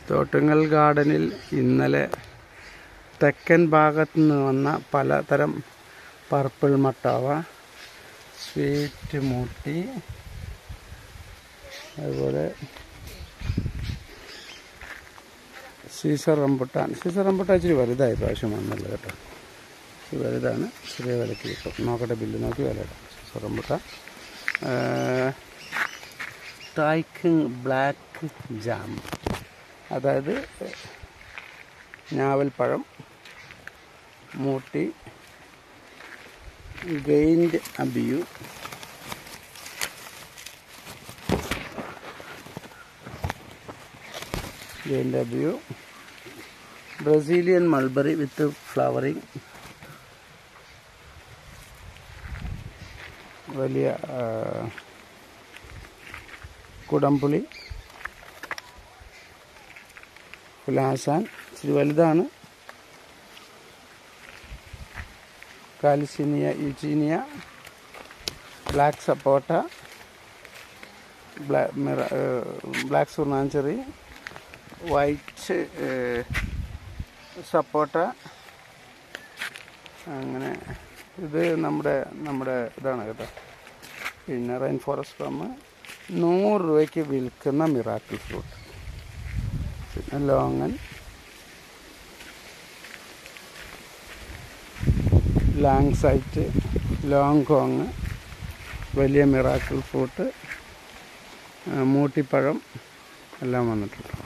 തോട്ടുങ്ങൽ ഗാർഡനിൽ ഇന്നലെ തെക്കൻ ഭാഗത്ത് നിന്ന് വന്ന പലതരം പർപ്പിൾ മട്ടാവ സ്വീറ്റ് മൂട്ടി അതുപോലെ സീസർ റംബുട്ടാൻ സീസർ റംബുട്ടാൻ ഇച്ചിരി വലുതായി പ്രാവശ്യം വന്നല്ലോ കേട്ടോ ഇച്ചിരി വലുതാണ് ചെറിയ വിലക്ക് കിട്ടും നോക്കട്ടെ ബില്ല് നോക്കി വില ഇടാം സീസർ റംബുട്ടാൻ ടൈക്കിങ് ബ്ലാക്ക് ജാം അതായത് ഞാവൽപ്പഴം മൂട്ടി giant abiu giant abiu Brazilian mulberry വിത്ത് ഫ്ലവറിങ് വലിയ ആ, കുടംപുളി ഫുലാസാൻ ഇച്ചിരി വലുതാണ് കാലിസീനിയ Eugenia black sapota black Surinam cherry white sapota അങ്ങനെ ഇത് നമ്മുടെ നമ്മുടെ ഇതാണ് കേട്ടോ പിന്നെ റെയിൻ ഫോറസ്റ്റ് ഫാം നൂറ് രൂപയ്ക്ക് വിൽക്കുന്ന മിറാക്കിൾ ഫ്രൂട്ട് പിന്നെ longan langsat long kong വലിയ മിറാക്കിൾ ഫ്രൂട്ട് മൂട്ടിപ്പഴം എല്ലാം വന്നിട്ടുണ്ട്